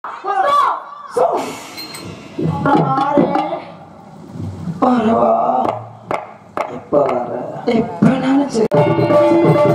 வரவா எப்ப வர எப்பனாலும் சரி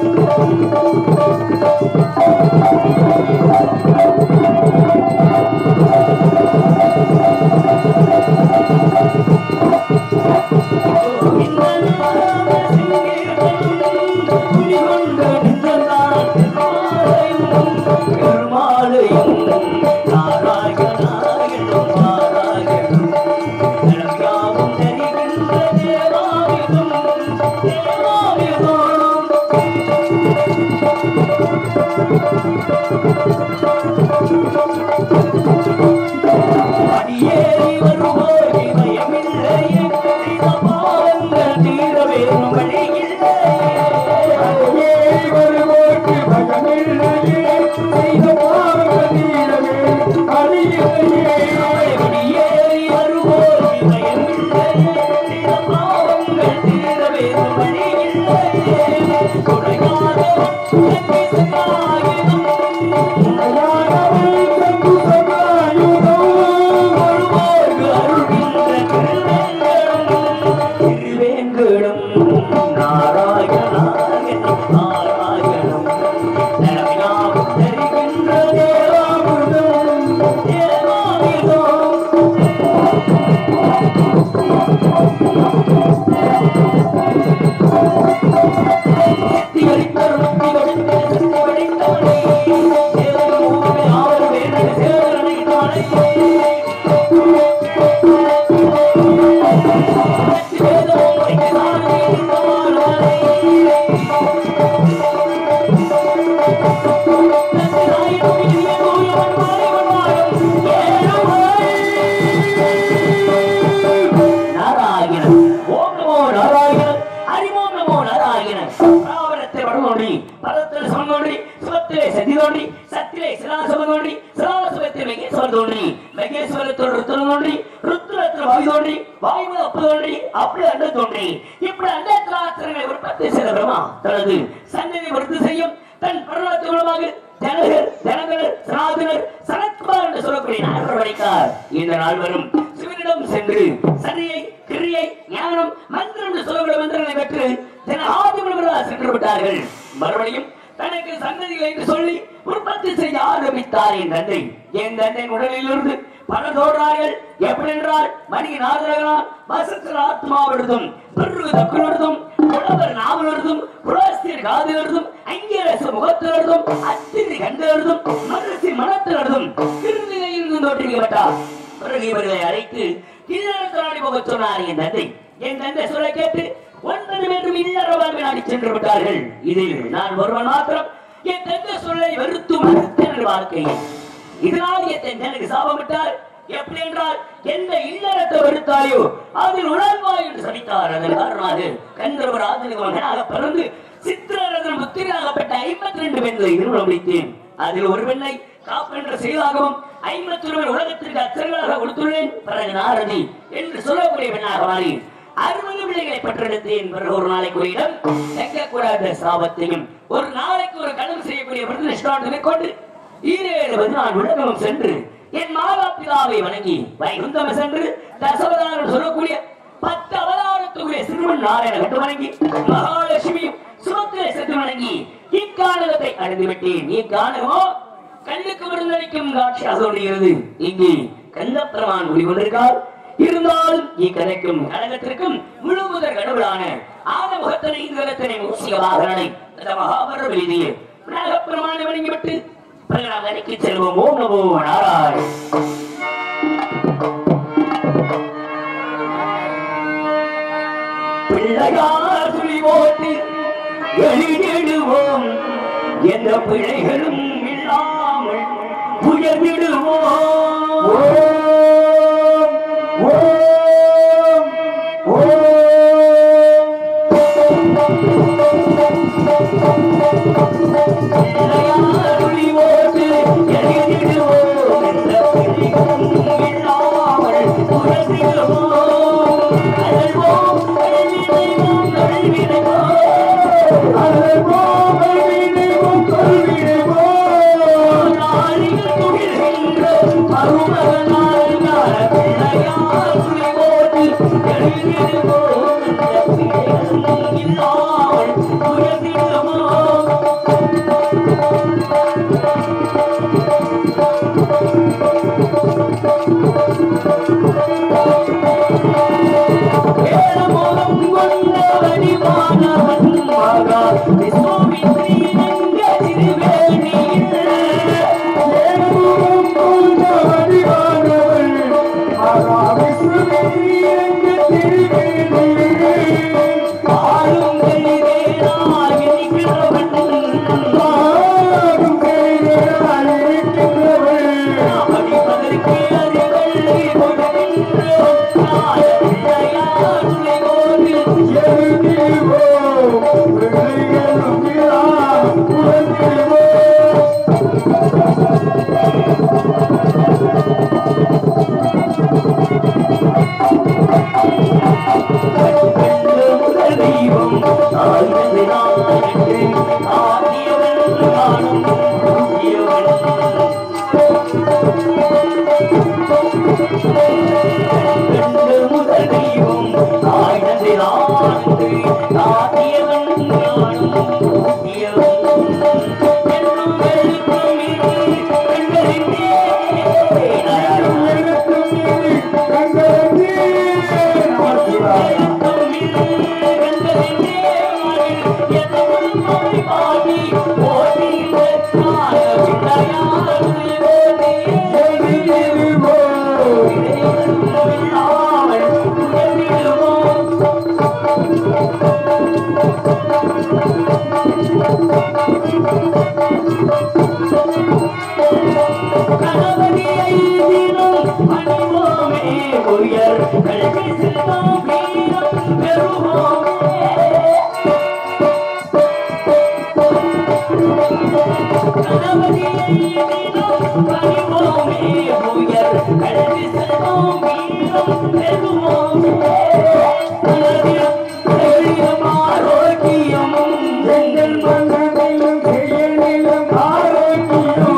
அடியேறி வருவோர் பயமில்லையே பாவங்கள் தீர வேறும் வழியில்லையே வருவோர்க்கு பயமில்லையே செய்த பாவங்கள் தீரவே அழியில்லையே அடியேறி வருவோர் பயமில்லையே பாவங்கள் தீர வேறும் வழியில்லையே கொடையாக உனக்கு சகாயினும் உண்மையானவள் தப்பு சகாயுதம் வருவோர்க்கு அருள்கின்ற திருவேங்கடம் திருவேங்கடம் நாராயணாயணம் நாராயணம் நலமியாவும் தருகின்ற தேவாமிர்தம் தேவாமிர்தம் சித்தி அளித்தருளும் திகழ்ந்த சித்தி வடித்தவனே தேவமூர்த்தி ஆவர் வேண்டது சேரனை தானே நாராயணன் ஓம் நமோ நாராயணன் ஹரிமோம் நமோ நாராயணன் பிராவணத்தை வடமோடி பதத்தில் சமந்தோண்டி சிவத்திலே சதி தோன்றி சத்திலே சிலாசமம் தோன்றி சிலாசமத்தில் மெகேஸ்வரர் தோன்றி மெகேஸ்வரத்தோடு ருத்ரன் தோன்றி ருத்ரத்தில் வாயு தோன்றி வாயு அப்பு தோன்றி அப்படி அண்ட தோன்றி இப்படி அண்டத்தில் ஆத்திரங்களை உற்பத்தி செய்த பிரமா தனது சந்ததி விருத்தி செய்யும் தன் பருவத்தின் மூலமாக ஜனகர் ஜனகர் சனாதனர் சனத்குமார் என்று சொல்லக்கூடிய நால்வர் வரைக்கார் இந்த நால்வரும் சிவனிடம் சென்று சரியை கிரியை ஞானம் மந்திரம் என்று சொல்லக்கூடிய மந்திரங்களை பெற்று ஜனஆதி முனிவர்களாக சென்று விட்டார்கள் மறுபடியும் தனக்கு சந்ததிகள் என்று சொல்லி உற்பத்தி செய்ய ஆரம்பித்தார் என் தந்தை என் தந்தை உடலிலிருந்து பல தோன்றார்கள் எப்படி என்றால் மணி நாதரகனான் வசத்திர ஆத்மாவிடுதும் பிறகு தக்குனடுதும் புலவர் நாவலடுதும் புலாஸ்தியர் காதிலடுதும் அங்கிரச முகத்திலடுதும் அத்திரி கண்டெழுதும் மனசி மனத்திலடுதும் திருநிலையில் தோற்றுவிக்கப்பட்டார் பிறகு இவர்களை அழைத்து இல்லறத்தாடி போக சொன்னார் என் தந்தை என் தந்தை சொல்ல கேட்டு ஒன்பது பேரும் இல்லற வாழ்வில் நாடி சென்று விட்டார்கள் இதில் நான் ஒருவன் மாத்திரம் என் தந்தை சொல்லை வெறுத்து மறுத்தேன் வாழ்க்கையை இதனால் என் தந்தை எனக்கு சாபமிட்டார் எப்படி என்றால் எந்த இல்லறத்தை வெறுத்தாயோ அதில் உணர்வாய் என்று சபித்தார் அதன் காரணமாக கந்தர்வர் ஆதரவு மகனாக பிறந்து சித்திரரதன் புத்திராகப்பட்ட ஐம்பத்தி ரெண்டு பெண்களை திருமணம் முடித்தேன் அதில் ஒரு பெண்ணை காப்பென்ற செயலாகவும் ஐம்பத்தி ஒருவர் உலகத்திற்கு அச்சர்களாக கொடுத்துள்ளேன் பிறகு நாரதி என்று சொல்லக்கூடிய பெண்ணாக மாறி அறுபது பிள்ளைகளை பெற்றெடுத்தேன் பிறகு ஒரு நாளைக்கு ஒரு இடம் தங்கக்கூடாத சாபத்தையும் ஒரு நாளைக்கு ஒரு கடன் செய்யக்கூடிய பிரதிஷ்டாண்டனை கொண்டு ஈரேழு பதினாலு உலகமும் சென்று என் மாதா பிதாவை வணங்கி வைகுந்தம் சென்று தசவதாரம் சொல்லக்கூடிய பத்து அவதாரத்துக்குரிய சிறுவன் நாராயண கண்டு வணங்கி மகாலட்சுமியும் சுமத்திரை சென்று வணங்கி இக்கானகத்தை அடைந்து விட்டேன் இக்கானகமோ கண்ணுக்கு விருந்தளிக்கும் காட்சியாக தோன்றுகிறது இங்கே கந்தப்பிரமான் ஒளிகொண்டிருக்கார் இருந்தாலும் இக்கதைக்கும் கழகத்திற்கும் முழுமுதற் கடவுளான ஆனமுகத்தனை இந்தலத்தனை மூசிய வாகனனை அந்த மகாபரம் எழுதிய நாகப்பிரமானை வணங்கிவிட்டு பிறகு நாம் அறைக்கு செல்வோம் ஓம் நமோ நாராயண பிள்ளையார் துளி போட்டு எழுதிடுவோம் எந்த பிழைகளும் இல்லாமல் உயர்ந்திடுவோம் பிள்ளையார் துளி போட்டு எழுதிடுவோம் எந்த பிழைகளும் இல்லாமல் உயர்ந்திடுவோம் அழல்வோம் அழல்வினைவோம் அழல்வினைவோம் நாளில் துகில்கின்ற மருமகனாய் ஞான பிள்ளையார் துணை போட்டு எழுதிடுவோம் இந்த பிள்ளைகள் இல்லாமல் உயர்ந்திடுமோ ஏழமுகம் கொண்ட வடிவானவன் மகா விஸ்வாமித்ரி எங்க திருவேணியில் ஏழுமுகம் கொண்ட வடிவானவள் மகாவிஷ்ணுவின் இறங்க திருவேணியிலே ஆளும் கைவேலாய் இருக்கிறவன் ஆடும் கைகளால் இருக்கின்றவள் படிப்பதற்கு அறிவல் கொடுக்கின்ற நாய பிள்ளையார் துணை போட்டு எழுதிடுவோம் பிள்ளைகளும் எல்லாம் உணர்ந்திடுவோம் முதல் தெய்வம் ஆழ்ந்தது நாட்டு ஆதியவன் காணும் புதியவன் கண்டு முதல் தெய்வம் ஆழ்ந்தது நாட்டு ஆதியவன் காணும் புதியவன் என்னும் எழுத்தும் கண்டறிந்தே எனக்கும் இது கண்டறிந்தே நமச்சிவாய. எழுதிடுவோம் கல்வி செல்வம் வீரம் பெறுவோமே எங்கள் மனதிலும் செயலிலும் ஆரோக்கியம்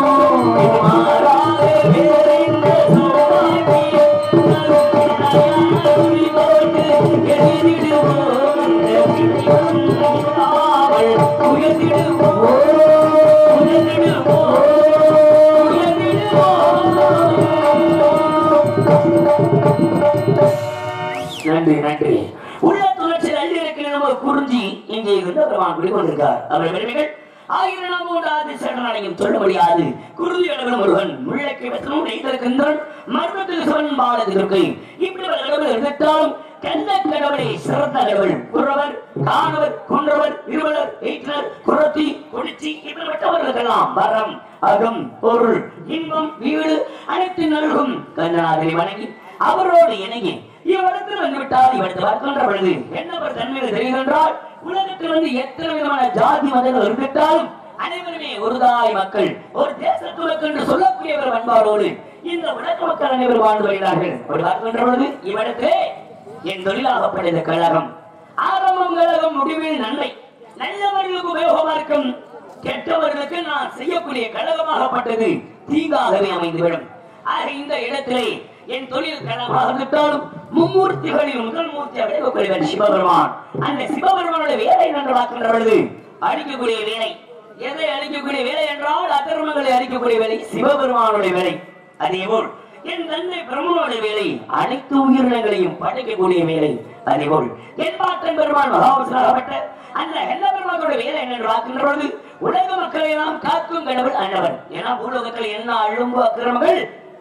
நன்றி நன்றி உள்ள துணர்ச்சியில் அள்ளி இருக்கிற நம்ம குறிஞ்சி இங்கே இருந்து பெருமான் குடிக்கொண்டிருக்கார் அவர் பெருமைகள் ஆயிரம் நாம் ஆதி சரணாலயம் சொல்ல முடியாது குருதி அளவில் ஒருவன் முள்ளைக்கு வெத்தனும் நெய்திருக்கின்றான் மர்மத்துக்கு சிவன் பாலது இருக்கை இப்படி ஒரு கடவுள் இருந்தாலும் கந்த கடவுளை சிறந்த கடவுள் குறவர் காணவர் குன்றவர் இருவலர் எயிற்றர் குரத்தி குடிச்சி இப்படிப்பட்டவர்களுக்கெல்லாம் வரம் அகம் பொருள் இன்பம் வீடு அனைத்து நல்கும் கந்தநாதனை வணங்கி அவரோடு இணங்கி இவ்விடத்தில் வந்துவிட்டால் இவரது பார்க்கின்ற பொழுது என்ன ஒரு தன்மைகள் தெரிகின்றால் உலகத்தில் வந்து எத்தனை விதமான ஜாதி மதங்கள் இருந்துட்டாலும் அனைவருமே ஒரு தாய் மக்கள் ஒரு தேசத்து மக்கள் என்று சொல்லக்கூடியவர் பண்பாடோடு இந்த உலக மக்கள் அனைவரும் வாழ்ந்து வருகிறார்கள் அப்படி பார்க்கின்ற பொழுது இவ்விடத்திலே என் தொழிலாகப்பட்ட இந்த கழகம் ஆரம்பம் கழகம் முடிவில் நன்மை நல்லவர்களுக்கு உபயோகமா இருக்கும் கெட்டவர்களுக்கு நான் செய்யக்கூடிய கழகமாகப்பட்டது தீங்காகவே அமைந்துவிடும் ஆக இந்த இடத்திலே என் தொழில் கழகமாக இருந்தாலும் மும்மூர்த்திகளில் முதல் மூர்த்தியாக விளங்கக்கூடியவர் சிவபெருமான் அந்த சிவபெருமானுடைய வேலை என்று பார்க்கின்ற பொழுது அழிக்கக்கூடிய வேலை எதை அழிக்கக்கூடிய வேலை என்றால் அதர்மங்களை அழிக்கக்கூடிய வேலை சிவபெருமானுடைய வேலை அதேபோல் என் தந்தை பிரம்மனுடைய வேலை அனைத்து உயிரினங்களையும் படைக்கக்கூடிய வேலை அதேபோல் என் பாட்டன் பெருமான் மகாபுசனாகப்பட்ட அந்த எல்லா பெருமானுடைய வேலை என்னென்று பார்க்கின்ற பொழுது உலக மக்களை எல்லாம் காக்கும் கடவுள் அன்னவர் ஏன்னா பூலோகத்தில் என்ன அழும்பு அக்கிரமங்கள்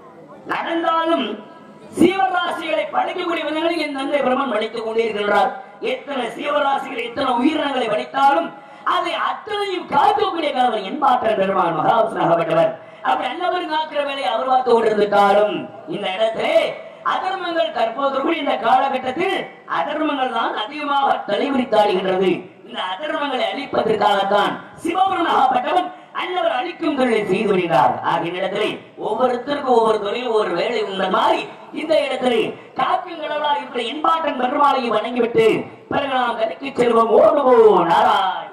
நடந்தாலும் சீவராசிகளை படைக்கக்கூடிய விதங்களை என் தந்தை பிரம்மன் படைத்துக் கொண்டே இருக்கின்றார் எத்தனை சீவராசிகள் எத்தனை உயிரினங்களை படைத்தாலும் அதை அத்தனையும் காக்கக்கூடிய கணவர் என்பாற்றல் பெருமான் மகாபுசனாகப்பட்டவர் அப்படி அன்னவர் காக்கிற வேலை அவர் பார்த்து கொண்டிருந்தாலும் இந்த இடத்திலே அதர்மங்கள் தற்போது இந்த காலகட்டத்தில் அதர்மங்கள் தான் அதிகமாக தலைவிரித்தாடுகின்றது இந்த அதர்மங்களை அழிப்பதற்காகத்தான் சிவபெருமாகப்பட்டவன் அன்னவர் அழிக்கும் தொழிலை செய்து வருகிறார் ஆகிய இடத்திலே ஒவ்வொருத்தருக்கும் ஒவ்வொரு தொழில் ஒரு வேலை உள்ள மாதிரி இந்த இடத்திலே காக்கும் கடவுளா இருக்கிற என்பாட்டன் பெருமாளையை வணங்கிவிட்டு பிறகு நாம் கதைக்கு செல்வோம் ஓடுவோ நாராய்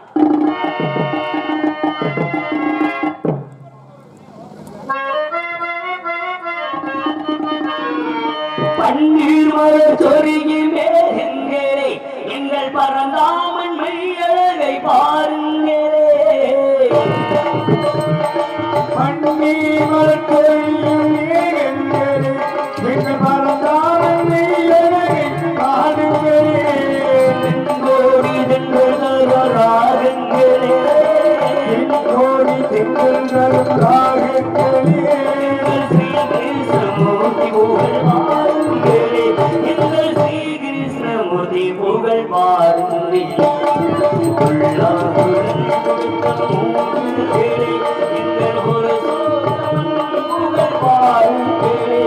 பன்னீர் மலர் சொருகி மேகங்களே எங்கள் பரந்தாமன் மையழகை பாருங்களே பன்னீர் மலர்கொழியும் மேகங்களே, எங்கள் மறந்தாமல் மெய்யழகை பாடுங்களே. கோடி தென்றல் ராகங்களே கோடி திங்களும் ராகங்களே. ஸ்ரீகிருஷ்ணமூர்த்தி புகழ் பாருங்களே எங்கள் ஸ்ரீகிருஷ்ணமூர்த்தி புகழ் பாருங்களே உள்ளாருடன் கொடுத்த மூங்களே எங்கள் ஒரு சோதரன் புகழ் பாருங்களே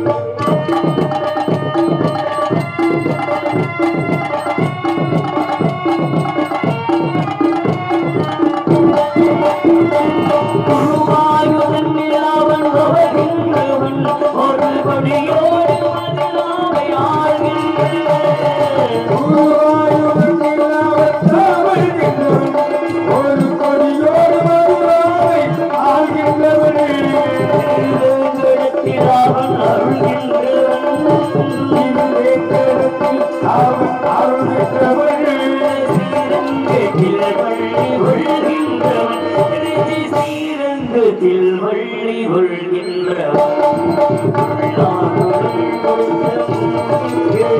குருவாயுதன் நிலாவன் உலகின்றவன் ஒரு கொடியோடு மதிலாவை ஆழ்கின்றவன் குருவாயூரில் நிலவத் தவழ்கின்றவன், ஒரு கொடியோடு மதுராவை ஆள்கின்றவனே. திருவேங்கடத்திலாவன் அருள்கின்றவன் திருவேங்கடத்தில் அவன் அருள்கின்றவனே. ஸ்ரீரங்கத்தில் வள்ளி ஒழுகின்றவன் திருச்சி ஸ்ரீரங்கத்தில் வள்ளி ஒழுகின்றவன் உள்ளாருடன் கொடுத்த மூங்கிலே.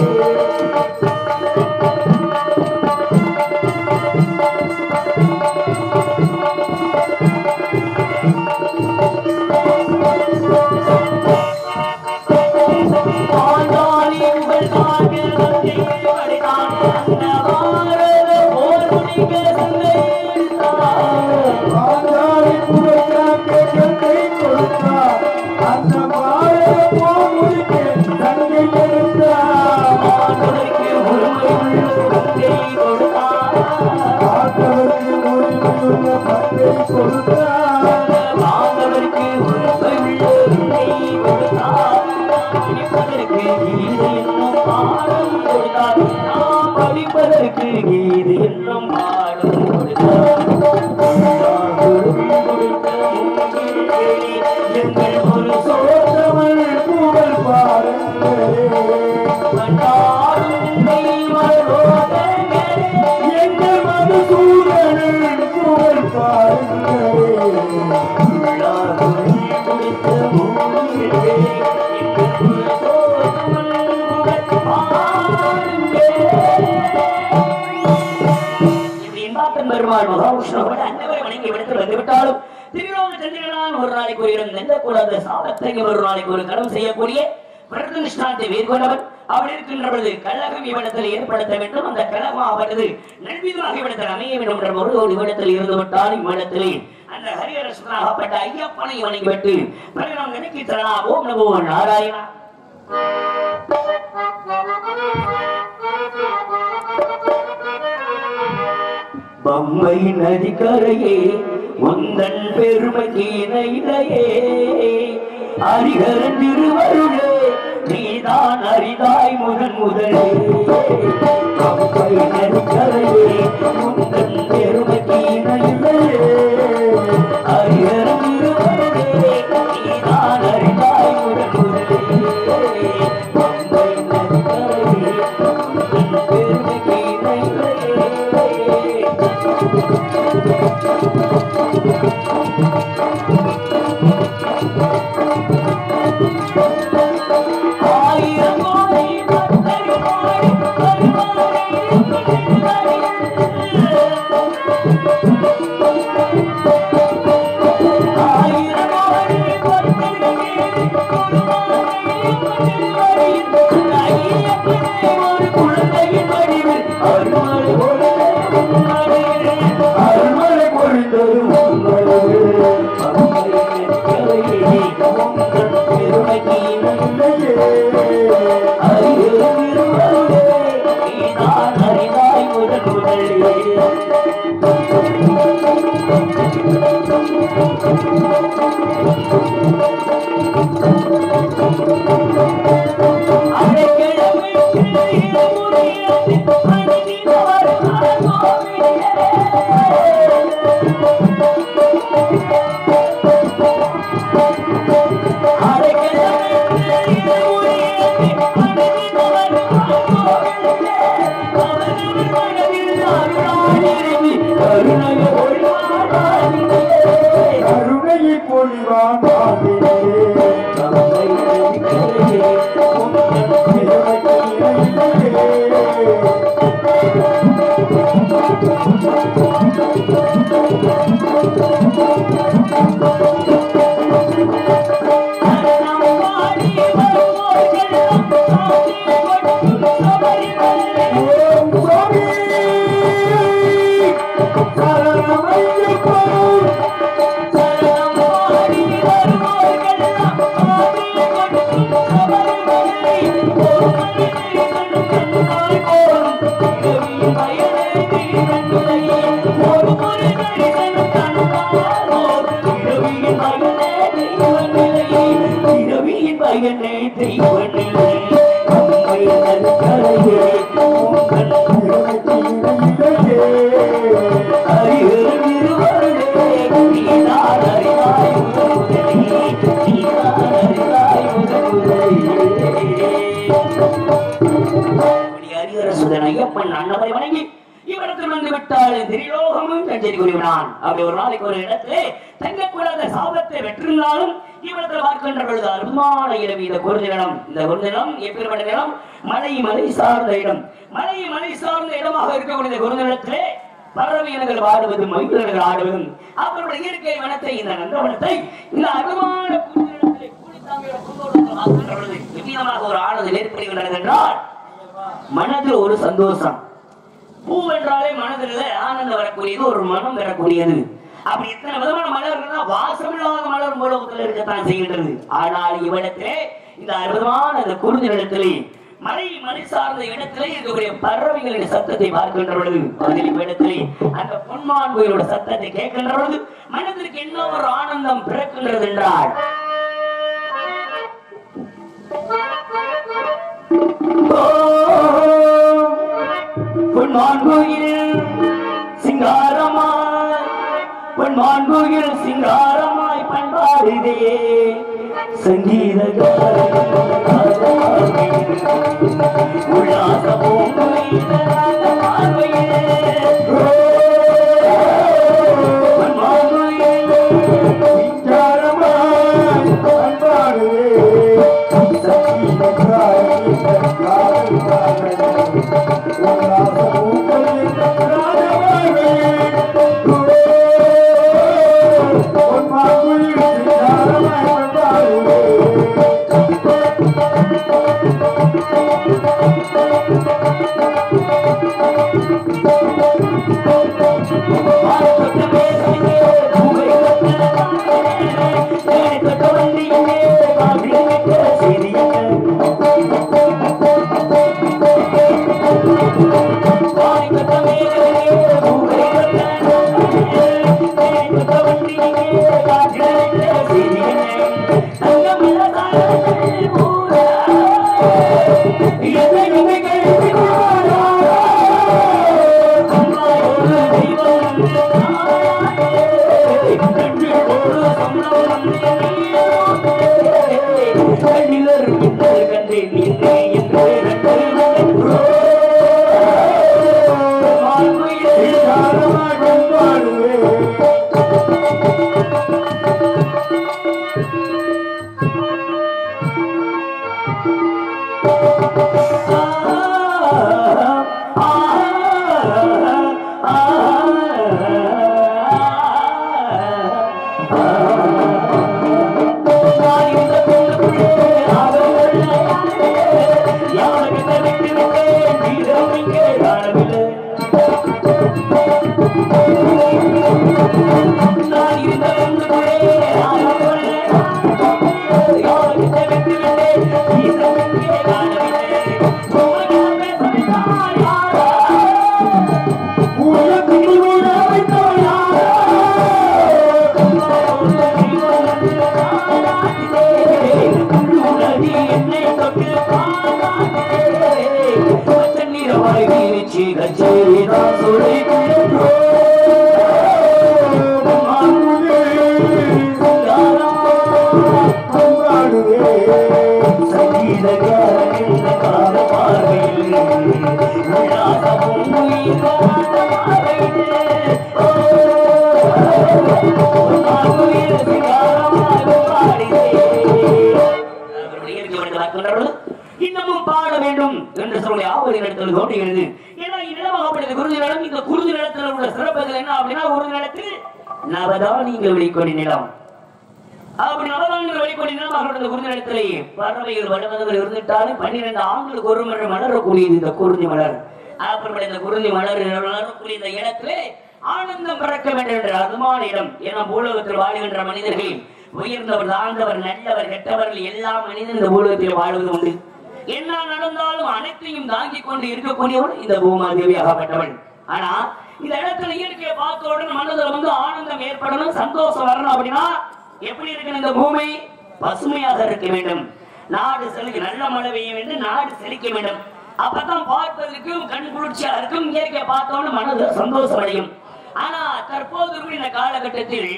பாஞ்சாலி உங்கள் கால்கள் வடிதான் அந்த பாரத போர் முடிக்க சந்தையிட்டார். பாஞ்சாலி புகழ்காக்க கந்தை கொடுத்தார். அந்த பாரத போர் முடிக்க தங்கை எடுத்தார். ஆண்டவருக்கு உரிமை உள்ள தந்தை கொடுத்தார். பார்த்தவருக்கு உரிமையுள்ள பங்கை கொடுத்தார். ஆண்டவருக்கு உரிமை உள்ள தந்தை கொடுத்தார். படிப்பதற்கு கீது என்னும் பாடம் கொடுத்தார். நாம் படிப்பதற்கு கீது என்னும் பாடம் கொடுத்தார். எங்கள் ஒரு சோற்றவள் புகழ் பாருங்களே. எங்கள் மதுசூதனன் புகழ் பாருங்களே. பெருமாள் மகாவிஷ்ணுவோட அன்னவரை வணங்கி விடுத்து வந்துவிட்டாலும் திருவிழாவில் சந்திரனான் ஒரு நாளைக்கு ஒரு இடம் நெல்லக்கூடாத சாபத்தையும் ஒரு நாளைக்கு ஒரு கடன் செய்யக்கூடிய விரத நிஷ்டாந்தை மேற்கொண்டவன் அவன் இருக்கின்ற பொழுது கழகம் இவ்விடத்தில் ஏற்படுத்த வேண்டும் அந்த கழகம் அவனது நல்விதமாக இவ்விடத்தில் அமைய வேண்டும் என்ற ஒரு ஒரு இவ்விடத்தில் இருந்து விட்டால் இவ்விடத்திலே அந்த ஹரிஹரசுனாகப்பட்ட ஐயப்பனை வணங்கிவிட்டு பிறகு நாம் நினைக்கிறா ஓம் நமோ நாராயணா பம்மை நதிக்கரையே உந்தன் பெருமைக்கு இணையிலையே அரிகரன் திருவருளே நீதான் அரிதாய் முதன் முதலே பம்மை நதிக்கரையே உந்தன் பெருமைக்கு இணையிலையே அரிகரன் திருவருளே நீதான் அரிதாய் முதன் முதலே பம்மை நதிக்கரையே உந்தன் பெருமைக்கு இணையிலையே ஆயிரம் கோடி பக்தர் பாடி வருவாரே ஆயிரம் கோடி பக்தர்களே ஐயப்பனே ஒரு குழந்தையின் வடிவில் அருள்மலை பொழிந்தது அருள்மழை பொழிந்தது உங்களது அரை இன்ப என்னை தெய்வனே உம்மை நற்கரையே உங்கள் அறிவில் இருவருளே நீதான் அறிவாய் முதல்வரே நீதான் அறிவாய் முதல்வரே இப்படி அறிகிற சுதன் ஐயப்பன் அண்ணனை வணங்கி இவரத்தில் வந்து விட்டால் திரிலோகமும் கஞ்சரி கூறினான் அப்படி ஒரு நாளைக்கு ஒரு இடத்திலே தங்கக்கூடாத சாபத்தை வெற்றிருந்தாலும் இவரத்தில் பார்க்கின்ற பொழுது அருமான இடம் இந்த குருநிலம் இந்த குருநிலம் எப்பேற்பட்ட நிலம் மலை மலை சார்ந்த இடம் மலை மலை சார்ந்த இடமாக இருக்கக்கூடிய இந்த குருநிலத்திலே பறவை இனங்கள் வாடுவது மயில்கள் ஆடுவதும் அவருடைய இயற்கை வனத்தை இந்த நந்தவனத்தை இந்த அருமான குருநிலத்திலே கூலித்தாங்கியோட குருதோட்டத்தில் பார்க்கின்ற பொழுது எவ்விதமாக ஒரு ஆனது ஏற்படுகின்றது என்றால் மனதில் ஒரு சந்தோஷம் பூ என்றாலே மனதில் ஆனந்தம் வரக்கூடியது ஒரு மனம் வரக்கூடியது அப்படி எத்தனை விதமான மலர்கள்னா வாசமில்லாத மலர் உலகத்தில் இருக்கத்தான் செய்கின்றது ஆனால் இவ்விடத்திலே இந்த அற்புதமான இந்த குருதி இடத்திலே மலை மலை சார்ந்த இடத்திலே இருக்கக்கூடிய பறவைகளின் சத்தத்தை பார்க்கின்ற பொழுது அதில் இவ்விடத்திலே அந்த பொன்மான் கோயிலோட சத்தத்தை கேட்கின்ற பொழுது மனதிற்கு என்ன ஒரு ஆனந்தம் பிறக்கின்றது என்றால் பொன்மான்குயில் சிங்காரமாய் பொன்மான்குயில் சிங்காரமாய் பண்பாடுதே சங்கீத உல்லாச பூங்குயில இன்னமும் பாட வேண்டும் என்று சொல்லி ஆவலின் இடத்தில் தோன்றுகிறது ஏன்னா இடமாகப்படுது குருதி நிலம் இந்த குருதி நிலத்தில் உள்ள சிறப்புகள் என்ன அப்படின்னா ஒரு நிலத்தில் நவதானியங்கள் வெளிக்கொடி நிலம் அப்படி நவதானியங்கள் வெளிக்கொடி நிலம் அவர்களுடைய குருதி நிலத்திலே பறவைகள் வடமதங்கள் இருந்துட்டாலும் பன்னிரண்டு ஆண்களுக்கு ஒரு மலர் மலரக்கூடியது இந்த குருதி மலர் அப்புறம் இந்த குருதி மலர் மலரக்கூடிய இந்த இடத்திலே ஆனந்தம் பிறக்க வேண்டும் என்ற அதுமான இடம் ஏன்னா பூலோகத்தில் வாழுகின்ற மனிதர்கள் உயர்ந்தவர் தாழ்ந்தவர் நல்லவர் கெட்டவர்கள் எல்லா மனிதன் இந்த பூலோகத்தில் வாழ்வது உண்டு என்ன நடந்தாலும் அனைத்தையும் தாங்கிக் கொண்டு இருக்கக்கூடியவள் இந்த பூமாதேவி ஆகப்பட்டவள் ஆனா இந்த இடத்துல இயற்கையை பார்த்த உடனே மனதில் வந்து ஆனந்தம் ஏற்படணும் சந்தோஷம் வரணும் அப்படின்னா எப்படி இருக்கணும் இந்த பூமி பசுமையாக இருக்க வேண்டும் நாடு செழிக்க நல்ல மழை பெய்ய வேண்டும் நாடு செழிக்க வேண்டும் அப்பதான் பார்ப்பதற்கும் கண் குளிர்ச்சியா இருக்கும் இயற்கை பார்த்தோன்னு மனது சந்தோஷம் அடையும் ஆனா தற்போது இருக்கிற இந்த காலகட்டத்தில்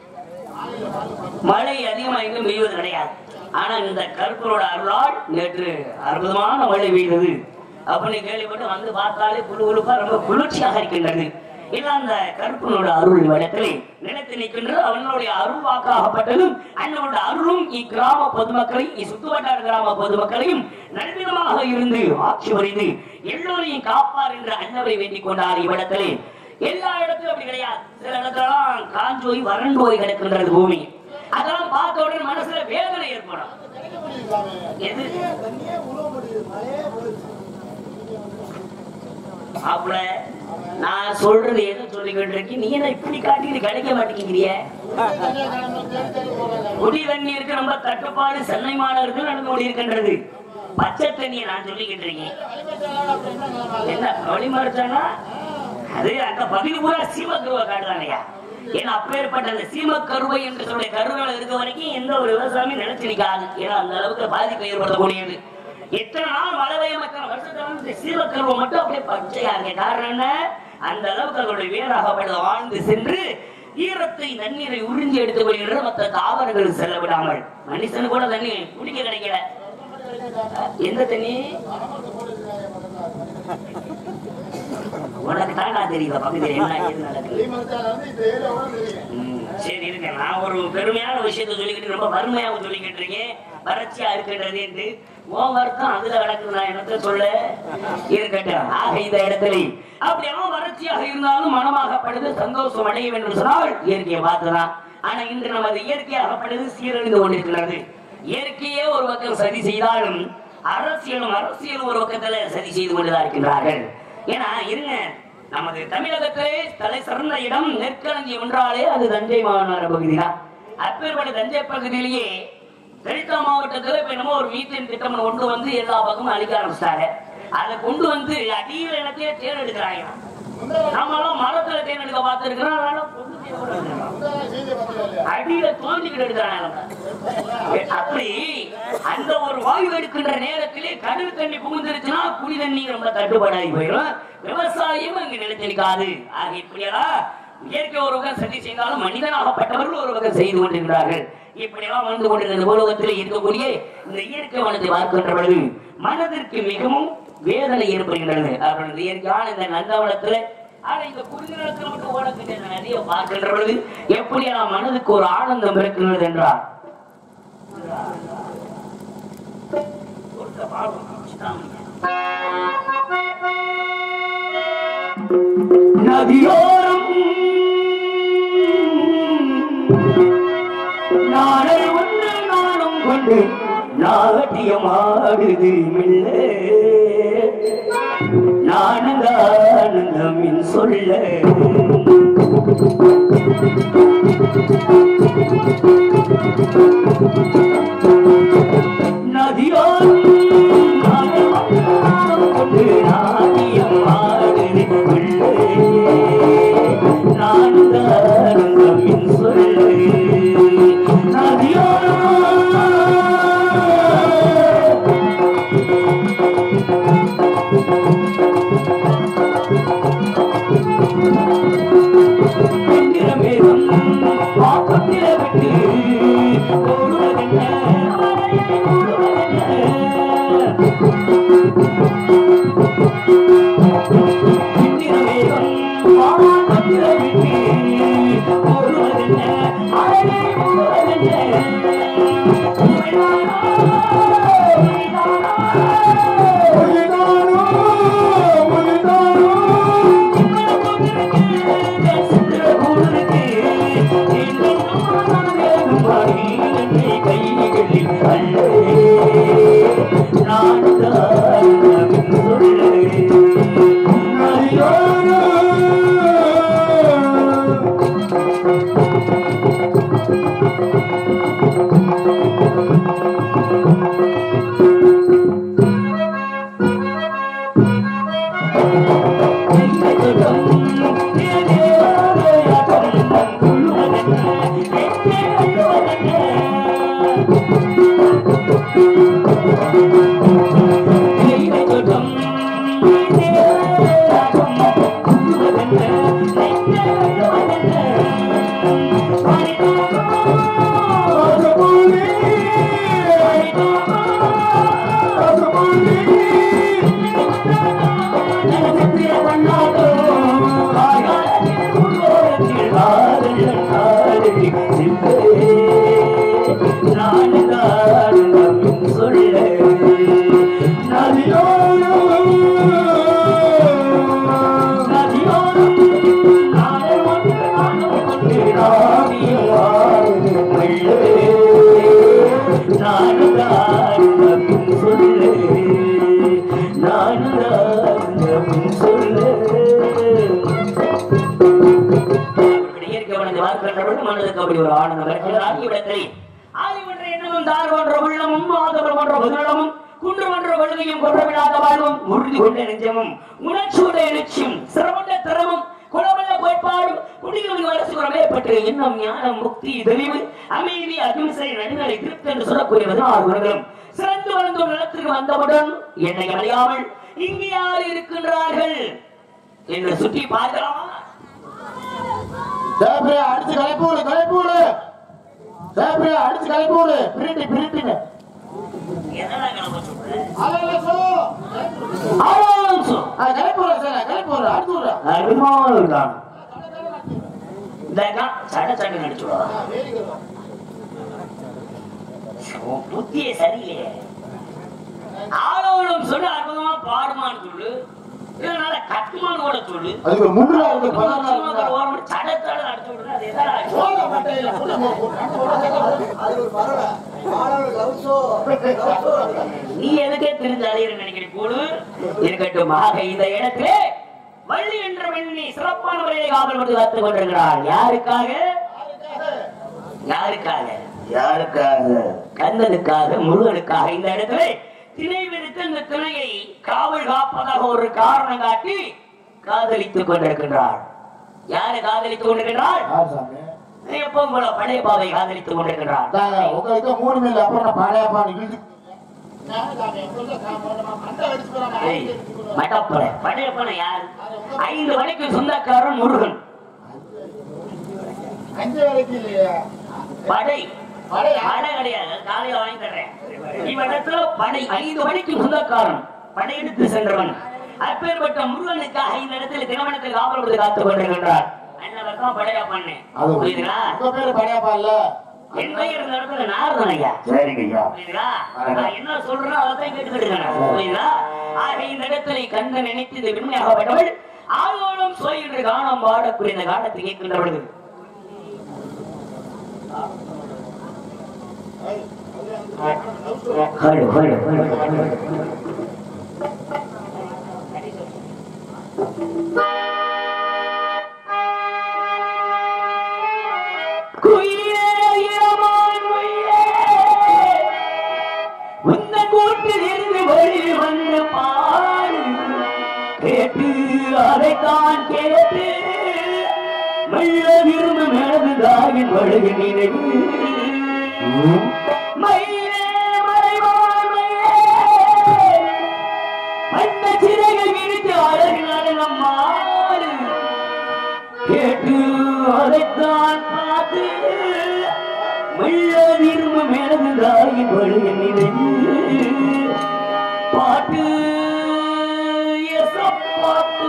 மழை அதிகமா எங்கும் பெய்வது கிடையாது ஆனா இந்த கருப்பரோட அருளால் நேற்று அற்புதமான மழை பெய்தது அப்படின்னு கேள்விப்பட்டு வந்து பார்த்தாலே குழு குழுப்பா ரொம்ப குளிர்ச்சியாக இருக்கின்றது இல்ல அந்த கருப்பனோட அருள் இடத்திலே நினைத்து நிற்கின்றது அவனுடைய அருள் வாக்காகப்பட்டதும் அண்ணனோட அருளும் இக்கிராம பொதுமக்களை இச்சுத்துவட்டார கிராம பொதுமக்களையும் நல்விதமாக இருந்து ஆட்சி புரிந்து எல்லோரையும் காப்பார் என்று அண்ணவரை வேண்டிக் கொண்டார் இவ்விடத்திலே எல்லா இடத்திலும் அப்படி கிடையாது சில இடத்துலலாம் காஞ்சு போய் வறண்டு போய் கிடக்கின்றது பூமி அதெல்லாம் பார்த்த உடனே மனசுல வேதனை ஏற்படும் எது மாப்பிள நான் சொல்றது எது சொல்லிக்கிட்டு இருக்கேன் நீ என்ன இப்படி காட்டிட்டு கிடைக்க மாட்டேங்கிறிய குடி தண்ணீருக்கு ரொம்ப தட்டுப்பாடு சென்னை மாநகரத்தில் நடந்து கொண்டிருக்கின்றது பச்சை தண்ணியை நான் சொல்லிக்கிட்டு இருக்கேன் என்ன வழி மறைச்சானா அது அந்த பகுதி பூரா சீமக்கருவை காட்டுதானையா ஏன்னா அப்பேற்பட்ட அந்த சீமக்கருவை என்று சொல்ற கருவேல இருக்க வரைக்கும் எந்த ஒரு விவசாயமும் நினைச்சு நிக்காது ஏன்னா அந்த அளவுக்கு பாதிப்பை ஏற்படுத்தக்கூடியது எத்தனை நாள் மழை பெய்ய மக்கள் வருஷத்துல வந்து இந்த சீமக்கருவை மட்டும் அப்படியே பச்சையா இருக்கு காரணம் என்ன அந்த அளவுக்கு அதனுடைய வேறாகப்பட்ட வாழ்ந்து சென்று ஈரத்தை தண்ணீரை உறிஞ்சி எடுத்துக் கொள்கின்ற மற்ற தாவரங்கள் செல்ல விடாமல் மனுஷனு கூட தண்ணி குடிக்க கிடைக்கல எந்த தண்ணி உனக்கு தான் நான் தெரியல பக்கத்துல என்ன ஏது நடக்குது ம், சரி இருங்க நான் ஒரு பெருமையான விஷயத்தை சொல்லிக்கிட்டு ரொம்ப வறுமையாக சொல்லிக்கிட்டு இருக்கேன் வறட்சியா இருக்கின்றது என்று உன் வருத்தம் அதுல கிடக்குது நான் என்னத்த சொல்ல இருக்கட்டும் ஆக இந்த இடத்துல அப்படி அவன் வறட்சியாக இருந்தாலும் மனமாகப்படுது சந்தோஷம் அடைய வேண்டும் சொன்னால் இயற்கையை பார்த்துதான் ஆனா இன்று நமது இயற்கையாகப்படுது சீரழிந்து கொண்டிருக்கிறது இயற்கையே ஒரு பக்கம் சதி செய்தாலும் அரசியலும் அரசியலும் ஒரு பக்கத்துல சதி செய்து கொண்டுதான் இருக்கின்றார்கள் ஏன்னா இருங்க நமது தமிழகத்திலே தலை சிறந்த இடம் நெற்களஞ்சியம் என்றாலே அது தஞ்சை மாநகர பகுதி தான் அப்பேற்பட்ட தஞ்சை பகுதியிலேயே லலிதா மாவட்டத்துல இப்ப என்னமோ ஒரு மீத்தேன் திட்டம் கொண்டு வந்து எல்லா பக்கமும் அழிக்க ஆரம்பிச்சிட்டாங்க அதை கொண்டு வந்து அடியில் இடத்தையே தேர் எடுக்கிறாங்க நம்மளாம் மரத்துல தேன் எடுக்க பார்த்துருக்கிறோம் அதனால பொண்ணு தேன் கூட எடுக்கிறோம். அடியில தோண்டிக்கிட்டு எடுக்கிறாங்க அப்படி அந்த ஒரு வாயு எடுக்கின்ற நேரத்திலே கடல் தண்ணி புகுந்துருச்சுன்னா குடி தண்ணி ரொம்ப தட்டுப்பாடாகி போயிடும் விவசாயம் அங்கு நிலைத்திருக்காது ஆக இப்படியெல்லாம் இயற்கை ஒரு வகை சதி செய்தாலும் மனிதனாகப்பட்டவர்கள் ஒரு வகை செய்து கொண்டிருக்கிறார்கள் இப்படியெல்லாம் வாழ்ந்து கொண்டிருந்த உலகத்தில் இருக்கக்கூடிய இந்த இயற்கை வனத்தை பார்க்கின்ற பொழுது மனதிற்கு மிகவும் வேதனை ஏற்படுகின்றது அவர்கள் இயற்கையான இந்த நந்தவனத்துல ஆனா இந்த குறுகிய நேரத்தில் மட்டும் ஓடக்கூடிய இந்த நதியை பார்க்கின்ற பொழுது எப்படியெல்லாம் மனதுக்கு ஒரு ஆனந்தம் இருக்கிறது என்றார் ஒருத்த பாவம் சித்தாமணியா. நதியோரம் நாளை ஒன்று நாளும் கொண்டு நாகட்டியமாகுது மெல்ல நானந்தானந்தமின் சொல்ல நதியோரம் நாளை ஒன்று நாளும் கொண்டு நாட்டியமாகுது மெல்ல நானந்தானந்தமின் சொல்ல நதியோரம் வெண்ணிறமேகம் பாப்பத்தில விட்டு ஓடுவதென்ன மலையை ஓடுவதென்ன வெண்ணிறமேகம் பாப்பத்தில விட்டு ஓடுவதென்ன மலையை ஓடுவதென்ன உண்மைதானா? உண்மைதானா? Thank you. மனதுக்கு அப்படி ஒரு ஆனந்தம் இருக்கிறார் இவ்விடத்தை ஆதிமன்ற எண்ணமும் தார் போன்ற உள்ளமும் மாதவர் போன்ற முதலிடமும் குன்று போன்ற கொள்கையும் கொன்ற விடாத வாழ்வும் உறுதி கொண்ட நெஞ்சமும் உணர்ச்சியுடைய நிச்சயம் சிரமண்ட திறமும் குணமுள்ள கோட்பாடும் குடிகளின் வளர்ச்சி ஏற்பட்டு இன்னும் ஞானம் முக்தி தெளிவு அமைதி அகிம்சை நடுநிலை திருப்தி என்று சொல்லக்கூடிய பதினாறு குணங்களும் சிறந்து வளர்ந்த நிலத்திற்கு வந்தவுடன் என்னை அறியாமல் இங்கு யார் இருக்கின்றார்கள் என்று சுற்றி பார்க்கலாமா ஜெயபிரியா அடிச்சு கலைப்பூடு கலைப்பூடு ஜெயபிரியா அடிச்சு கலைப்பூடு பிரிட்டி பிரிட்டிங்க என்னடா கிளம்ப சொல்ற? அலலசோ ஆலோசோ. கலைப்பூடு சார் கலைப்பூடு அடிச்சு விடுறா அருமையான ஒரு காலம். இந்த கா- சட சட நடிச்சு விடுவா. உன் புத்தியே சரியில்லையே ஆளோடும் சொல்லு அற்புதமா பாடுமான்னு சொல்லு இல்லைனால கட்டுமான்னு கூட சொல்லு அதுக்கு முன்னுல இருக்கு சும்மா பதினாறு ஒரு ஓரம் மட்டும் சட சட நடிச்சு விடுறது அது எதா ஆச்சு? போத மட்டையில புள்ள அது ஒரு பறவை ஆளோட லவ் ஷோ நீ எதுக்கே தெரிஞ்ச அலையிற நினைக்கிறேன் கூடு இருக்கட்டும் ஆக இந்த இடத்திலே வள்ளி என்ற பெண்ணை சிறப்பான முறையை காவல் கொடுத்து காத்துக் கொண்டிருக்கிறார் யாருக்காக யாருக்காக யாருக்காக கந்தனுக்காக முருகனுக்காக இந்த இடத்திலே திணை விரித்து இந்த திணையை காவல் காப்பதாக ஒரு காரணம் காட்டி காதலித்துக் கொண்டிருக்கின்றார் யாரு காதலித்துக் கொண்டிருக்கின்றார் யார் சாமி எப்பவும் போல பழைய பாவை காதலித்துக் கொண்டிருக்கின்றார் தாங்க, உங்களுக்கு மூணு மேல அப்புறம் நான் பாடையாப்பான்னு இழுத்து ஏய், மடப்பட படையப்பன யார் ஐந்து மணிக்கு சொந்தக்காரன் முருகன் அஞ்சு வரைக்கும் இல்லையா படை படையா? படை கிடையாது காலையில வாங்கி தர்றேன் இவனிடத்துல படை ஐந்து மணிக்கு சொந்தக்காரன் படையெடுத்து சென்றவன் அப்பேற்பட்ட முருகனுக்காக இந்த இடத்துல திருமணத்தில் காவல் காத்துக் கொண்டிருக்கின்றார் அண்ணவர் தான் படையா பண்ணேன் அது புரியுதுங்களா உங்க பேரு படையாப்பா இல்ல என் பெயர் இந்த இடத்துல நாரதன் ஐயா சரிங்க ஐயா புரியுதா? நான் என்ன சொல்றேனோ அதைத்தான் கேட்டுக்கிட்டு இருக்கேன். புரியுதா? ஆக இந்த இடத்திலே கண்ட நினைத்து இந்த விண்மையாகப்பட்டவள் ஆளோடும் சோய் என்று காணம் பாடக்கூடிய இந்த காலத்தை கேட்கின்ற பொழுது ஹலோ ஹலோ குயிலே இரமான் மொழியே உந்த கூட்டில் இருந்து வழி வந்து பாடு கேட்டு அதைத்தான் கேட்டு மெல்ல விரும்பு மேலதுதாகின் வழுகு நினைவு மயிலே மறைவான் மயிலே மந்த சிறைகள் விரித்து அழகு நடனம்மாடு கேட்டு அதைத்தான் பார்த்து மெல்ல விரும்ப மேலதாகி வழிய நினைவு பாட்டு எசப்பாட்டு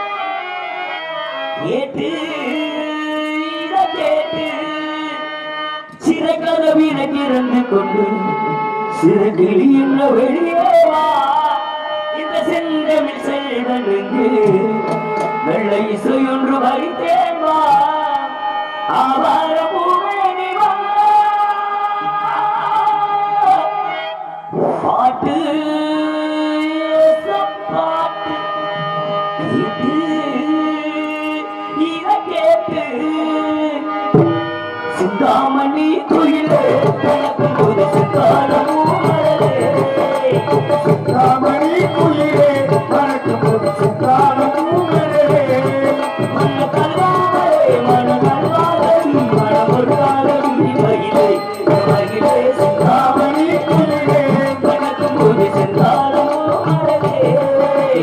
கேட்டு இத கேட்டு சிறை கதவின திறந்து கொண்டு சிறு கிளி என்ன வெளியே வா இந்த செந்தமிழ் செல்வனுக்கு வெள்ளை இசையொன்று வரித்தேன் வா ஆவார பூரணி வா பாட்டு பாட்டு கேட்டு இத கேட்டு சிந்தாமணி குயிலே கலக்கும் போது சிந்தாரமும் மலரே. ராமணி குயிலே வணக்கம் போது சித்தாலும் மன கல்வாரே, மன கல்வாரே, மனமொரு காலடி மகிழே, மகிழே சிந்தாமணி குயிலே கலக்கும் போது சிந்தாரமும் மலரே.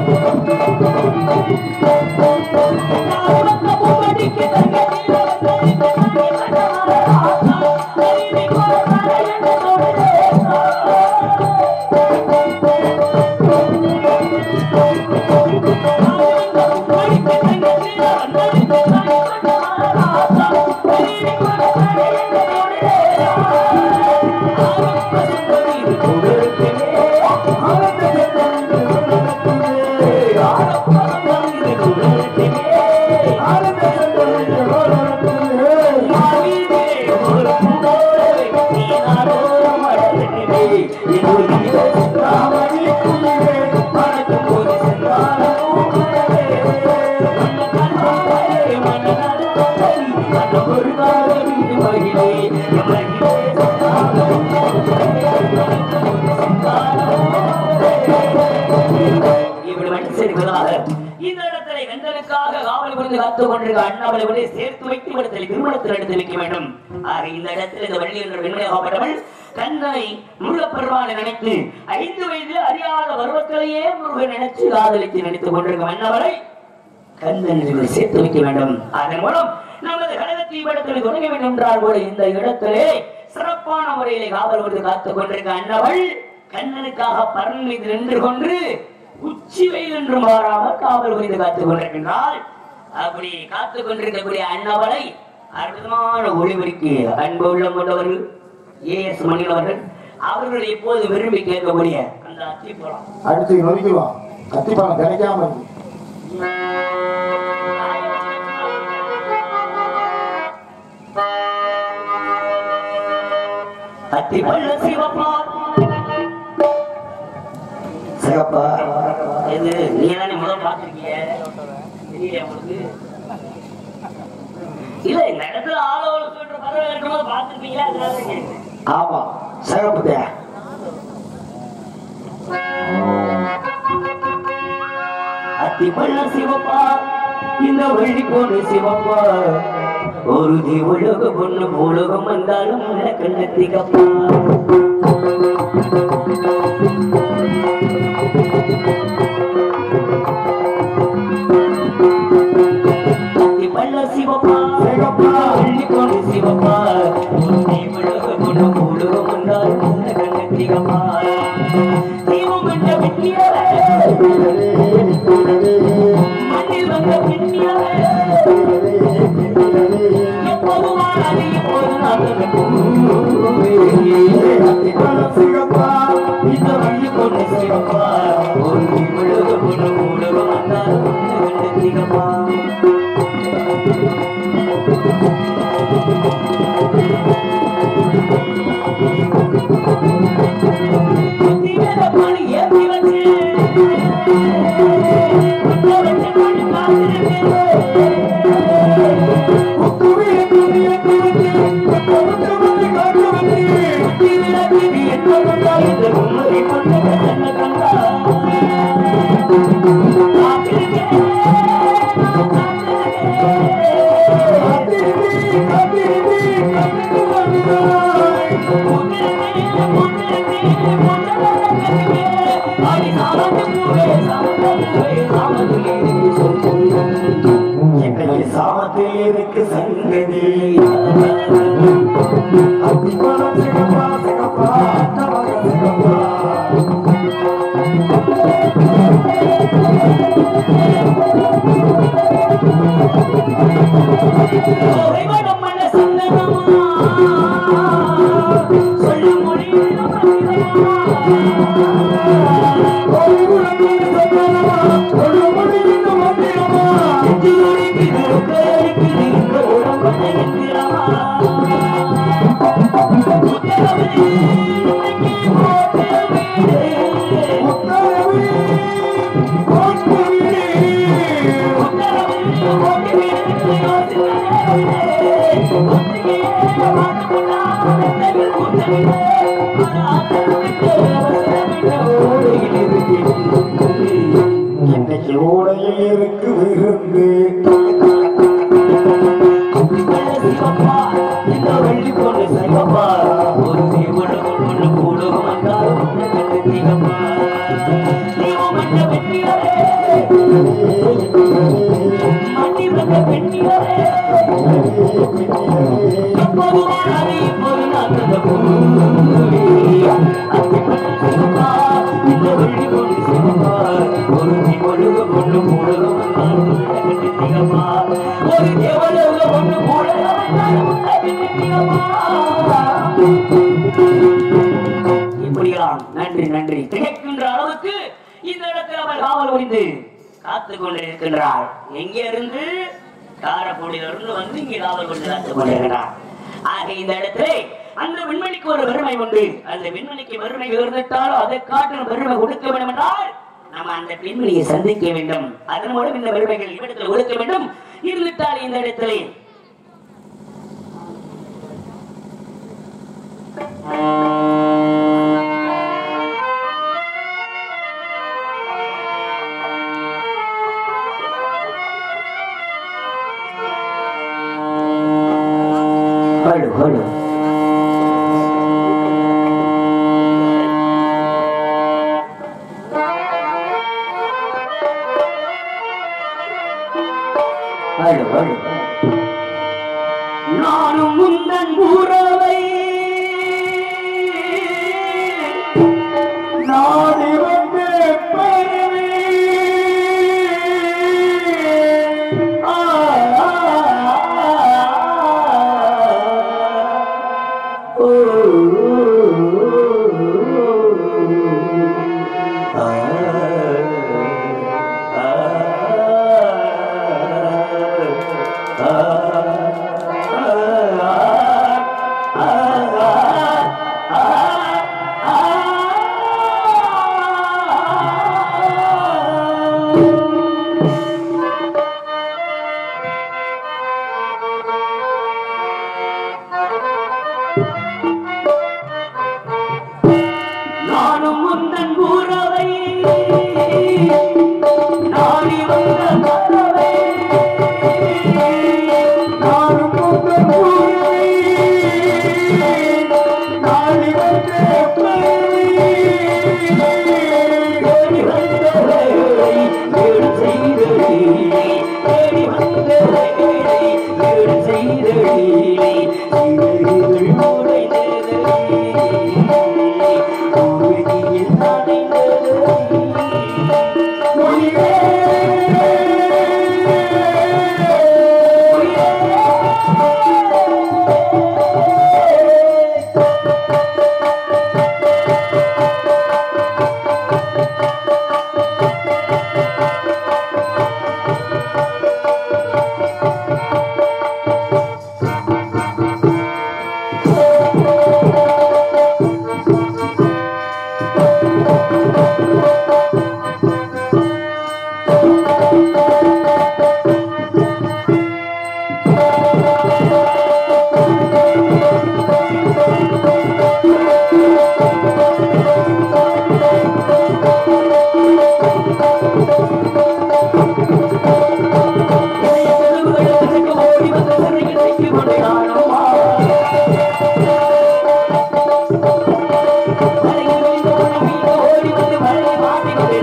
இப்படி மனுஷனுக்குள்ளாக இந்த இடத்துல வெந்தனுக்காக காவல் புரிந்து காத்துக் கொண்டிருக்க அண்ணாமலை வந்து சேர்த்து வைத்து இடத்தில் திருமணத்தில் எடுத்து வைக்க வேண்டும் ஆக இந்த இடத்தில் இந்த வள்ளி என்ற வெண்மையாகப்பட்டவள் கண்ணனை முருகப்பெருமானை நினைத்து ஐந்து வயது அறியாத பருவத்திலேயே முருகன் நினைச்சு காதலித்து நினைத்துக் கொண்டிருக்கும் அண்ணாமலை கந்தனில் சேர்த்து வைக்க வேண்டும் அதன் மூலம் நமது கழகத்தை இடத்தில் தொடங்க வேண்டும் என்றால் கூட இந்த இடத்திலே சிறப்பான முறையிலே காவல் வந்து காத்துக் கொண்டிருக்க அண்ணவள் கண்ணனுக்காக பரன் மீது நின்று கொண்டு உச்சி வெயில் என்று மாறாமல் காவல் புரிந்து காத்துக் கொண்டிருக்கின்றாள் அப்படி காத்துக் கொண்டிருக்கக்கூடிய அண்ணவளை அற்புதமான ஒளிபெருக்கி அன்பு உள்ளம் கொண்டவர்கள் ஏ எஸ் மணியவர்கள் அவர்கள் இப்போது விரும்பி கேட்கக்கூடிய அந்த அத்தி போலாம் அடுத்து நொறுக்கிடுவான் கத்திப்பாலம் கிடைக்காம இருக்கு அத்தி பள்ள சிவப்பா சிகப்பா இது நீங்க தானே முதல் பார்த்திருக்கீங்க தெரியலையா உங்களுக்கு இல்ல இந்த இடத்துல ஆளோட சொல்ற பறவை இருக்கும்போது பார்த்திருப்பீங்களா அதனால தான் கேட்டேன். ஆமா சிகப்புதே அத்தி பள்ள சிவப்பா இந்த வள்ளி போன சிவப்பா ஒரு தி உலக பொண்ணு உலகம் வந்தாலும் உள்ள கண்ணத்திகப்பா அத்தி பள்ள சிவப்பா சிவப்பா வள்ளி போன சிவப்பா ஒரு தி உலக பொண்ணு உலகம் வந்தாலும் உள்ள கண்ணத்திகப்பா தீபம் என்ற வெற்றியாரே மண்ணில் வந்த பெண்ணியாரே எப்போதும் வாழாது எப்போதும் நாங்கள் சிவப்பா இந்த வள்ளி பொண்ணு சிவப்பா ஒரு உலக பொண்ணு உலகம் வந்தாலும் கண்டு சிவப்பா புத்திரத பணி ஏற்றி வச்சு புத்த வச்ச பணி சாமத்தில் இருக்கு சங்கதி அத்திப்பழம் சிகப்பா சிகப்பா அத்தமக சிகப்பா சொல்ல முடியும் இன்னைக்கு ஓடையில் இருக்கு விருந்து சிவப்பா இந்த வெள்ளி பொண்ணு சிவப்பா ஒரு தீவுடன் ஒன்று கூடும் வந்தாலும் சிவப்பா தீவம் என்ற வெற்றியாரே பொழுது பொண்ணு பொழுது கட்டித்தீங்கம்மா ஒரு தேவலோக பொண்ணு கூட இப்படியெல்லாம் நன்றி நன்றி திகைக்கின்ற அளவுக்கு இந்த இடத்தில் அவள் காவல் புரிந்து காத்து கொண்டிருக்கின்றாள் எங்கே இருந்து காரப்பூடியிலிருந்து வந்து இங்கே காவல் கொண்டு காத்துக் கொண்டிருக்கிறார் ஆக இந்த இடத்திலே அந்த விண்வெளிக்கு ஒரு பெருமை உண்டு அந்த விண்வெளிக்கு பெருமை உயர்ந்துட்டாலும் அதை காட்டிலும் பெருமை கொடுக்க வேண்டும் என்றால் நம்ம அந்த பெண்மணியை சந்திக்க வேண்டும் அதன் மூலம் இந்த பெருமைகள் இவ்விடத்தில் ஒடுக்க வேண்டும் இருந்துட்டால் இந்த இடத்திலே ஹலோ ஹலோ ஹலோ ஹலோ நானும் முந்தன் உறவை நாடி வந்து பெறுவேன். ஆ, ஆ, ஆ, ஓ, ஆ, நானும் முந்தன் உறவை நாடி வந்த பறவை நானும் முந்தன் உறவை நாடி வந்த பறவை தேடி வந்த வேளை தேடி செய்த வேளை தேடி வந்த வேளை தேடி செய்த வேளை சிறகுகள் உடைந்தது பூமியில் நனைந்தது உயிரே ஓடி வந்து சிறையில் வைத்துக் கொண்டு நானும் ஓடி வந்து மழையை மாட்டிக் கொண்டு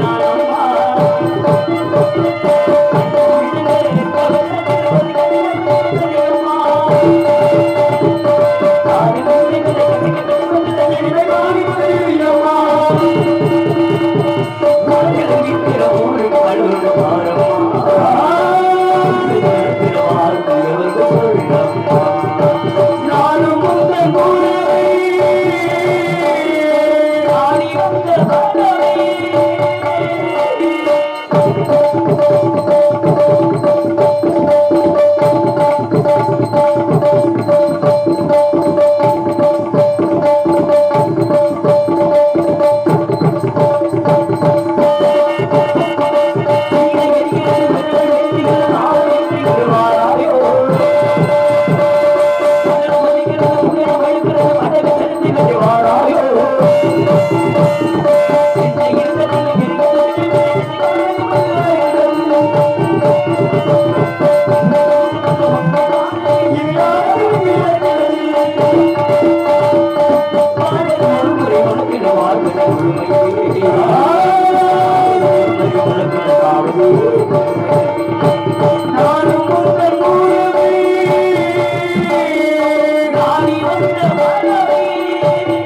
நானும் உங்கள் உறவை நாடி வந்த பறவை நானும் உங்கள் உறவை நாடி வந்த பறவை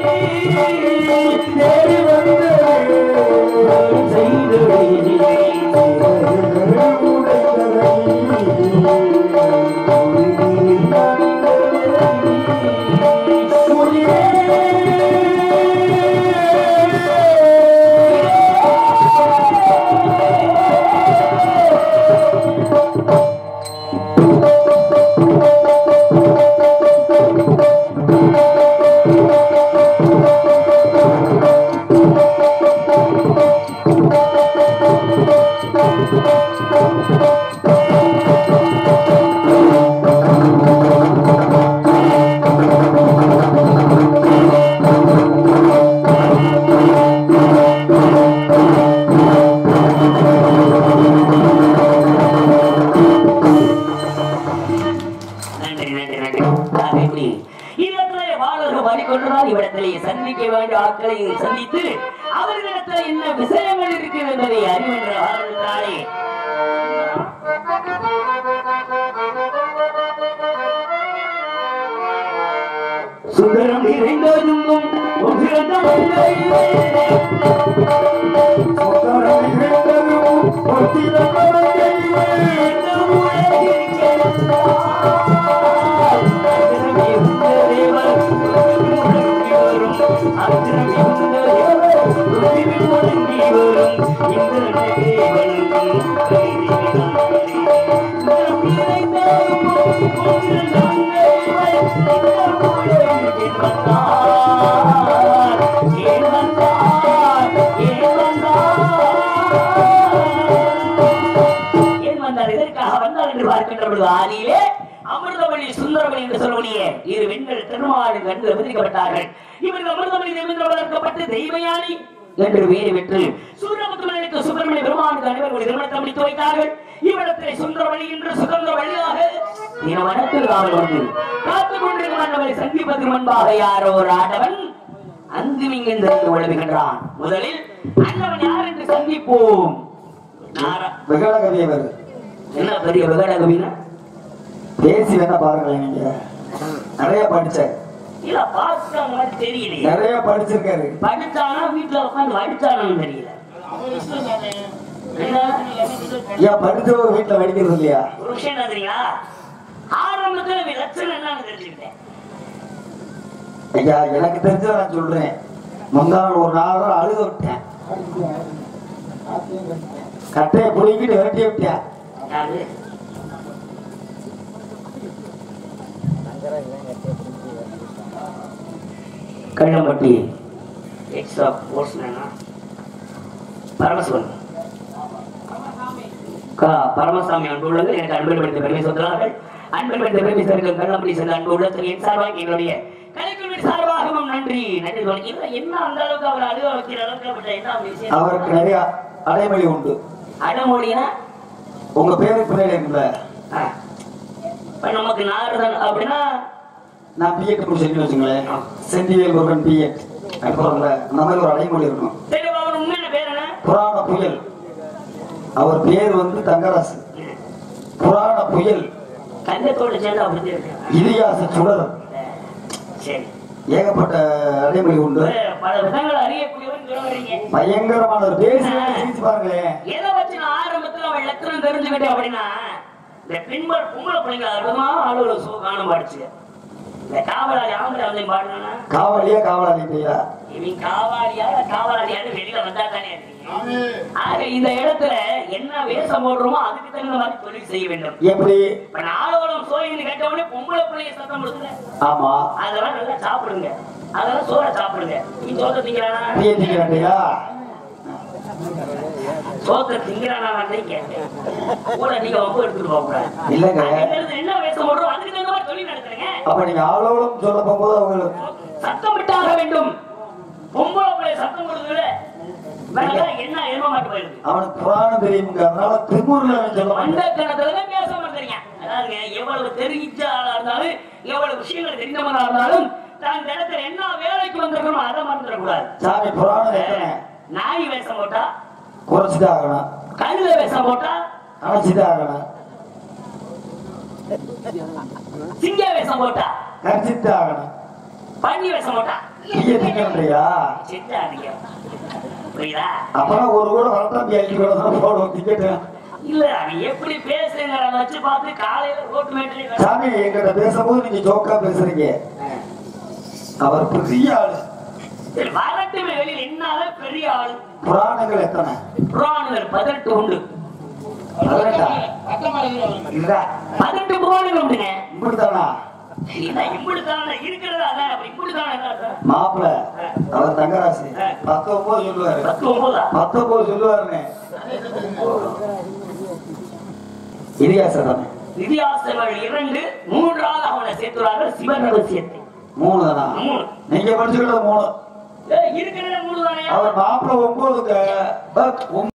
தேடி வந்த செய்த நன்றி நன்றி நன்றி ஆக இப்படி இடத்திலே வாழர்கள் வழிகொண்டுதான் இவ்விடத்திலே சந்திக்க வேண்டிய ஆட்களை சந்தித்து அவர்களிடத்தில் என்ன விஷயங்கள் இருக்கிறது என்பதை அறிவென்ற ஆரம்பித்தாலே சுந்தரம் நிறைந்ததும் உகிரந்த மங்கையே. சுந்தரம் நிறைந்ததும் உகிரந்த மங்கையே. இந்த உலகிற்கெல்லாம் அக்கிரமி உந்த தேவர் முழங்கி வரும். அக்கிரமி உந்த தேவர் உருவி முழங்கி வரும். இந்திரனுக்கே வணங்கும் கைதினாலே. சுந்தரம் நிறைந்ததும் உகிரந்த மங்கையே. இந்த உலகில் வந்தார். ஏன் வந்தார்? ஏன் வந்தார்? ஏன் வந்தார் எதற்காக வந்தார் என்று பார்க்கின்ற பொழுது ஆதியிலே அமிர்தமணி சுந்தரமணி என்று சொல்லக்கூடிய இரு வெண்கள் திருமாடு கண்டு விதிக்கப்பட்டார்கள் இவர்கள் அமிர்தமணி தேவேந்திர வளர்க்கப்பட்டு தெய்வயானி என்று வேறு பெற்று சூரியமுத்துமணிக்கு சுப்பிரமணிய பெருமானுக்கு அனைவருடைய திருமணத்தை முடித்து வைத்தார்கள் இவ்விடத்திலே சுந்தரமணி என்று சுகந்த வழியாக தினவனத்தில் காவல் வந்து காத்துக் கொண்டிருக்கும் மன்னவரை சந்திப்பதற்கு முன்பாக யாரோ ஒரு ஆடவன் அங்கும் இங்கும் திறந்து உழவுகின்றான் முதலில் அண்ணவன் யார் என்று சந்திப்போம் நாரா விகடகவியவர் என்ன பெரிய விகடகவினா பேசி வேணா பாருங்களேன் நீங்க நிறைய படிச்சார் இல்ல பார்த்து அந்த மாதிரி தெரியலையே நிறைய படிச்சிருக்காரு படிச்சானா வீட்டுல உட்காந்து வடிச்சானு தெரியல என்ன? ஏன் படிச்சவங்க வீட்டுல படிக்கிறது இல்லையா ஒரு விஷயம் என்ன தெரியுங்களா ஆரம்பத்துல லட்சணம் என்னன்னு தெரிஞ்சுக்கிட்டேன் ஐயா எனக்கு தெரிஞ்சதை நான் சொல்றேன் முந்தான ஒரு நாள் அழுக விட்டேன் கட்டையை புடிக்கிட்டு விரட்டி விட்டேன் யாரு கள்ளம்பட்டி எக்ஸ்ட்ரா போர்ட்ஸ்மேனா பரமசிவன் கா பரமசாமி அன்பு உள்ளது எனக்கு அன்பு படித்த பெருமை சொல்கிறார்கள் அன்பு படித்த பெருமை சேர்க்க கள்ளம்பட்டி சென்ற அன்பு உள்ளது என் சார்பாக என்னுடைய கலைக்குழுவின் சார்பாகவும் நன்றி நன்றி சொல்றேன். இல்ல என்ன அந்த அளவுக்கு அவர் அழுக வைக்கிற அளவுக்கு அப்படி என்ன விஷயம் அவருக்கு நிறைய அடைமொழி உண்டு அடமொழினா உங்க பேருக்கு பின்னாடி இருக்குல்ல ஆ. இப்ப நமக்கு நாரதன் அப்படின்னா நான் பிஎட் சொல்லி வச்சுங்களேன் செந்திவேல் முருகன் பிஎட் அப்புறம்ல அந்த மாதிரி ஒரு அடைமொழி இருக்கும் சரி அவர் உண்மையான பேர் என்ன புராண புயல் அவர் பேர் வந்து தங்கராசு புராண புயல் கந்தத்தோடு சேர்ந்து அப்படி இருக்கு இதிகாச சுடர் சரி ஏகப்பட்ட அடைமொழி உண்டு ஒரு பல விதங்கள் அறியக்கூடியவன் சொல்ல வரீங்க பயங்கரமான ஒரு பேசி சிரிச்சு பாருங்களேன் எதை வச்சு நான் ஆரம்பத்துல அவன் லட்சணம் தெரிஞ்சுக்கிட்டேன் அப்படின்னா இந்த பெண்கள் பொம்பளை பிள்ளைங்க அற்புதமா ஆளுகளை சூ காணும் பாடிச்சு இந்த காவலாளி ஆம்பளை வந்து பாடுனா காவலியா காவலாளி இல்லையா இவன் காவாலியா காவலாளியான்னு வெளியில வந்தா தானே தெரியும். ஆக இந்த இடத்துல என்ன வேஷம் போடுறோமோ அதுக்கு தகுந்த மாதிரி தொழில் செய்ய வேண்டும் எப்படி இப்ப நாலோളം சோயின்னு கேட்ட உடனே பொம்பளை பிள்ளைய சத்தம் கொடுத்துல ஆமா அதெல்லாம் நல்லா சாப்பிடுங்க அதெல்லாம் சோற சாப்பிடுங்க நீ சோத்த திங்கிறானா பிஎன்டிக்கிறாண்டியா சோத்த திங்கிறானா கேட்டேன் கூட நீங்க வம்பு எடுத்துட்டு போக கூடாது இல்லங்க அதுக்கு என்ன வேஷம் போடுறோம் அதுக்கு தகுந்த மாதிரி தொழில் நடத்துறீங்க அப்ப நீங்க ஆளோളം சொல்ல போகும்போது அவங்க சத்தம் விட்டாக வேண்டும் பொம்பளை பிள்ளை சத்தம் கொடுக்குது வேணா என்ன ஏமாட்டு போயிருக்கு அவனுக்கு புராணம் தெரியுங்க அதனால திருமூர்ல அவன் சொல்ல அந்த மாட்டான் கணத்துல பேச மாட்டேங்க அதாவதுங்க எவ்வளவு தெரிஞ்ச ஆளா இருந்தாலும் எவ்வளவு விஷயங்கள் தெரிந்தவனா இருந்தாலும் தான் இந்த இடத்துல என்ன வேலைக்கு வந்திருக்கணும் அதை மறந்துடக்கூடாது சாமி புராணம் எத்தனை நாய் வேஷம் போட்டா குறைச்சுதான் ஆகணும் கழுத வேஷம் போட்டா அணைச்சுதான் ஆகணும் சிங்க வேஷம் போட்டா கரிச்சுதான் ஆகணும் பன்னி வேஷம் போட்டா பிஎன்டிக்கிறாண்டியா சித்தாடிக்க புரியுதா அப்பதான் ஒரு கூட வரட்டாம்பி அஞ்சு கூட தான் போடுவோம் டிக்கெட்டு இல்ல நீ எப்படி பேசுங்கிறத வச்சு பார்த்து காலையில ரோட்டு மேட்டிலே சாமி எங்கிட்ட பேசும்போது நீங்க ஜோக்கா பேசுறீங்க அவர் பெரிய ஆளு சரி வரட்டுமே வெளியில என்னால பெரிய ஆளு புராணங்கள் எத்தனை புராணங்கள் பதினெட்டு உண்டு பதினெட்டா இல்ல பதினெட்டு புராணங்கள் உண்டுங்க இப்படித்தானா இல்ல இப்படித்தானே இருக்கிறதா அதான் அப்படி இப்படித்தானே மாப்பிள்ள அவர் தங்கராசி பத்தொன்பது சொல்லுவாரு பத்து ஒன்பதா பத்தொன்பது சொல்லுவாருன்னு இதிகாசம் தானே வித்தியாசங்கள் இரண்டு மூன்றாவது அவனை சேர்த்துள்ளார்கள் சிவன் ரகசியத்தை மூணு தானா மூணு நீங்க படிச்சுக்கிட்ட மூணு ஏய், இருக்கிறது மூணு தானே அவர் மாப்பிள்ள ஒன்பதுக்கு